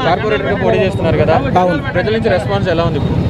Corporator పోటీ చేస్తున్నారు కదా అవును. ప్రజల నుంచి రెస్పాన్స్ ఎలా ఉంది ఇప్పుడు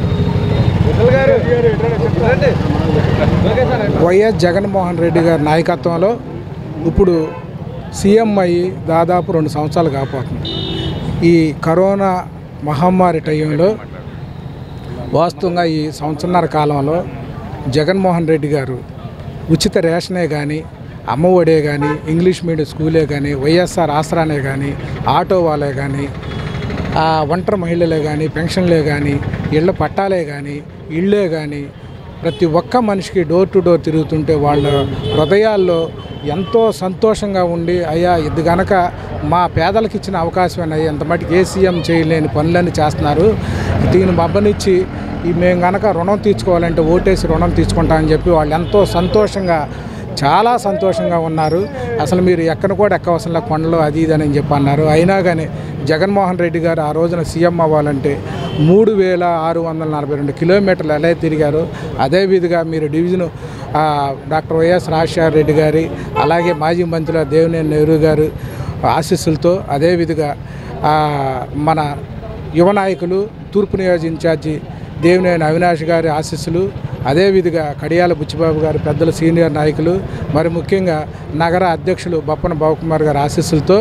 వైఎస్ జగన్మోహన్ రెడ్డి గారి నాయకత్వంలో ఇప్పుడు సీఎం అయ్యి దాదాపు రెండు సంవత్సరాలు కాపోతుంది ఈ కరోనా మహమ్మారి టైంలో వాస్తవంగా ఈ సంవత్సరన్నర కాలంలో జగన్మోహన్ రెడ్డి గారు ఉచిత రేషనే కానీ అమ్మఒడే కానీ ఇంగ్లీష్ మీడియం స్కూలే కానీ వైఎస్ఆర్ ఆసరానే కానీ ఆటో వాళ్ళే కానీ ఆ ఒంటరి మహిళలే కానీ పెన్షన్లే కానీ ఇళ్ళ పట్టాలే కానీ ఇళ్ళే కానీ ప్రతి ఒక్క మనిషికి డోర్ టు డోర్ తిరుగుతుంటే వాళ్ళ హృదయాల్లో ఎంతో సంతోషంగా ఉండి అయ్యా ఇది గనక మా పేదలకు ఇచ్చిన అవకాశమేనయ్యా ఎంత మటుకు ఏ సీఎం చేయలేని పనులన్నీ చేస్తున్నారు దీన్ని మబ్బనిచ్చి ఈ మేము గనక రుణం తీర్చుకోవాలంటే ఓటేసి రుణం తీసుకుంటామని చెప్పి వాళ్ళు ఎంతో సంతోషంగా చాలా సంతోషంగా ఉన్నారు అసలు మీరు ఎక్కడ కూడా ఎక్కవసరంలో కొండలు అది ఇది అని చెప్పి అన్నారు అయినా కానీ జగన్మోహన్ రెడ్డి గారు ఆ రోజున సీఎం అవ్వాలంటే మూడు వేల ఆరు వందల నలభై రెండు కిలోమీటర్లు ఎలా తిరిగారు అదే విధంగా మీరు డివిజన్ ఆ, డాక్టర్ వైఎస్ రాజశేఖర రెడ్డి గారి అలాగే మాజీ మంత్రులు దేవినేని నెహ్రూ గారు ఆశీస్సులతో అదే విధంగా ఆ, మన యువ నాయకులు తూర్పు నియోజక ఇన్ఛార్జి దేవినేని అవినాష్ గారి ఆశీస్సులు అదేవిధంగా కడియాల బుచ్చిబాబు గారి పెద్దలు సీనియర్ నాయకులు మరి ముఖ్యంగా నగర అధ్యక్షులు బొప్పన బాబుకుమార్ గారి ఆశీస్సులతో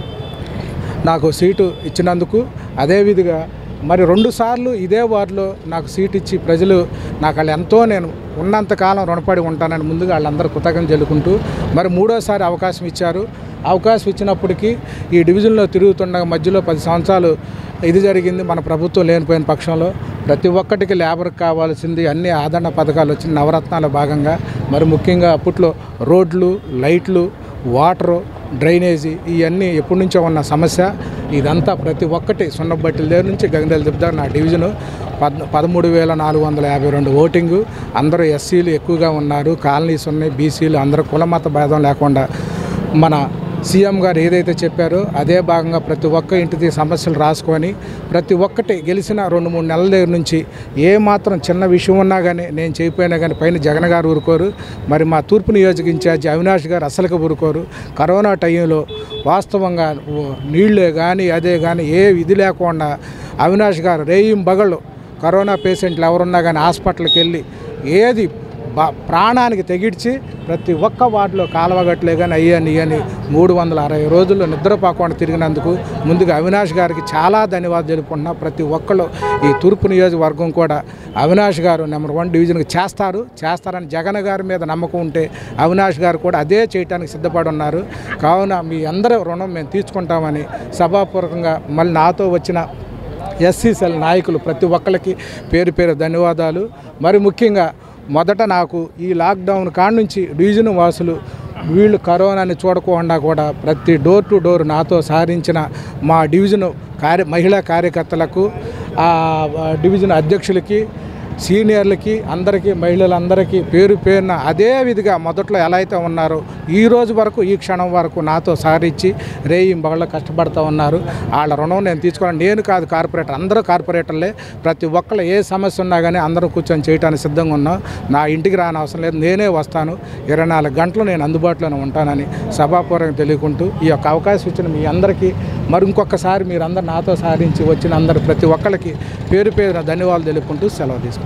నాకు సీటు ఇచ్చినందుకు అదేవిధంగా మరి రెండు సార్లు ఇదే వార్డులో నాకు సీట్ ఇచ్చి ప్రజలు నాకు వాళ్ళు ఎంతో నేను ఉన్నంతకాలం రుణపడి ఉంటానని ముందుగా వాళ్ళందరూ కృతజ్ఞత చెల్లుకుంటూ మరి మూడోసారి అవకాశం ఇచ్చారు అవకాశం ఇచ్చినప్పటికీ ఈ డివిజన్లో తిరుగుతుండగా మధ్యలో పది సంవత్సరాలు ఇది జరిగింది మన ప్రభుత్వం లేనిపోయిన పక్షంలో ప్రతి ఒక్కటికి లేబర్కి కావాల్సింది అన్ని ఆదరణ పథకాలు వచ్చిన నవరత్నాల భాగంగా మరి ముఖ్యంగా అప్పట్లో రోడ్లు లైట్లు వాటరు డ్రైనేజీ ఇవన్నీ ఎప్పటి నుంచో ఉన్న సమస్య ఇదంతా ప్రతి ఒక్కటి సున్నబట్టిల దగ్గర నుంచి గంగల దిబ్బ నా డివిజను పద్ పదమూడు వేల నాలుగు వందల యాభై రెండు ఓటింగు అందరూ ఎస్సీలు ఎక్కువగా ఉన్నారు కాలనీస్ ఉన్నాయి బీసీలు అందరూ కులమత భేదం లేకుండా మన సీఎం గారు ఏదైతే చెప్పారో అదే భాగంగా ప్రతి ఒక్క ఇంటికి సమస్యలు రాసుకొని ప్రతి ఒక్కటి గెలిచిన రెండు మూడు నెలల దగ్గర నుంచి ఏ మాత్రం చిన్న విషయం ఉన్నా కానీ నేను చేయిపోయినా కానీ పైన జగన్ గారు ఊరుకోరు మరి మా తూర్పు నియోజక ఇన్ఛార్జి అవినాష్ గారు అసలుగా ఊరుకోరు కరోనా టైంలో వాస్తవంగా నీళ్ళే కానీ అదే కానీ ఏ ఇది లేకుండా అవినాష్ గారు రేయిం బగళ్ళు కరోనా పేషెంట్లు ఎవరున్నా కానీ హాస్పిటల్కి వెళ్ళి ఏది బా ప్రాణానికి తెగిడ్చి ప్రతి ఒక్క వార్డులో కాలువగట్లే కానీ అయ్యని ఇయ్యని మూడు వందల అరవై రోజుల్లో నిద్రపోకుండా తిరిగినందుకు ముందుగా అవినాష్ గారికి చాలా ధన్యవాదాలు తెలుపుకుంటున్నా ప్రతి ఒక్కళ్ళు ఈ తూర్పు నియోజకవర్గం కూడా అవినాష్ గారు నెంబర్ వన్ డివిజన్కి చేస్తారు చేస్తారని జగన్ గారి మీద నమ్మకం ఉంటే అవినాష్ గారు కూడా అదే చేయడానికి సిద్ధపడి ఉన్నారు కావున మీ అందరి రుణం మేము తీర్చుకుంటామని సభాపూర్వకంగా మళ్ళీ నాతో వచ్చిన ఎస్సీ సెల్ నాయకులు ప్రతి ఒక్కరికి పేరు పేరు ధన్యవాదాలు మరి ముఖ్యంగా మొదట నాకు ఈ లాక్డౌన్ కాడ నుంచి డివిజన్ వాసులు వీళ్ళు కరోనాని చూడకుండా కూడా ప్రతి డోర్ టు డోర్ నాతో సారించిన మా డివిజన్ కార్య మహిళా కార్యకర్తలకు ఆ డివిజన్ అధ్యక్షులకి సీనియర్లకి అందరికీ మహిళలందరికీ పేరు పేరున అదే విధిగా మొదట్లో ఎలా అయితే ఉన్నారో ఈ రోజు వరకు ఈ క్షణం వరకు నాతో సారించి రేయి బగళ్ళు కష్టపడుతూ ఉన్నారు వాళ్ళ రుణం నేను తీసుకోవాలి నేను కాదు కార్పొరేటర్ అందరూ కార్పొరేటర్లే ప్రతి ఒక్కళ్ళు ఏ సమస్య ఉన్నా కానీ అందరూ కూర్చొని చేయడానికి సిద్ధంగా ఉన్నాం నా ఇంటికి రాని అవసరం లేదు నేనే వస్తాను ఇరవై నాలుగు గంటలు నేను అందుబాటులోనే ఉంటానని సభాపూర్వకంగా తెలియకుంటూ ఈ యొక్క అవకాశం ఇచ్చిన మీ అందరికీ మరి ఇంకొకసారి మీరందరూ నాతో సారించి వచ్చిన అందరు ప్రతి ఒక్కరికి పేరు పేరున ధన్యవాదాలు తెలుపుకుంటూ సెలవు తీసుకుంటాం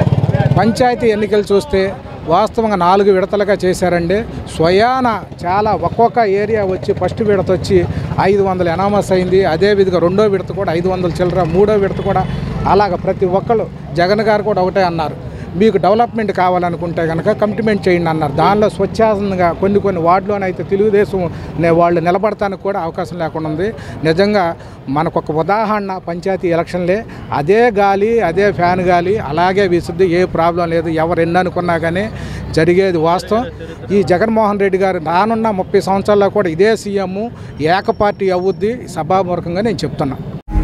పంచాయతీ ఎన్నికలు చూస్తే వాస్తవంగా నాలుగు విడతలుగా చేశారండి స్వయాన చాలా ఒక్కొక్క ఏరియా వచ్చి ఫస్ట్ విడత వచ్చి ఐదు వందలు ఎనామస్ అయింది అదే విధంగా రెండో విడత కూడా ఐదు వందల చిల్లర మూడో విడత కూడా అలాగ ప్రతి ఒక్కళ్ళు జగన్ గారు కూడా ఒకటే అన్నారు మీకు డెవలప్మెంట్ కావాలనుకుంటే కనుక కమిట్మెంట్ చేయండి అన్నారు దానిలో స్వచ్ఛందంగా కొన్ని కొన్ని వార్డులోనైతే తెలుగుదేశం నే- వాళ్ళు నిలబడటానికి కూడా అవకాశం లేకుండా ఉంది నిజంగా మనకు ఒక ఉదాహరణ పంచాయతీ ఎలక్షన్లే అదే గాలి అదే ఫ్యాన్ గాలి అలాగే వీసుద్ది ఏ ప్రాబ్లం లేదు ఎవరు ఎన్ని అనుకున్నా కానీ జరిగేది వాస్తవం ఈ జగన్మోహన్ రెడ్డి గారు రానున్న ముప్పై సంవత్సరాల్లో కూడా ఇదే సీఎం ఏకపార్టీ అవుద్ది సభామూలకంగా నేను చెప్తున్నా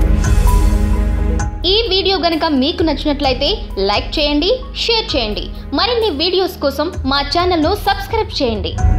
ఈ వీడియో గనుక మీకు నచ్చినట్లయితే లైక్ చేయండి షేర్ చేయండి మరిన్ని వీడియోస్ కోసం మా ఛానల్ను సబ్స్క్రైబ్ చేయండి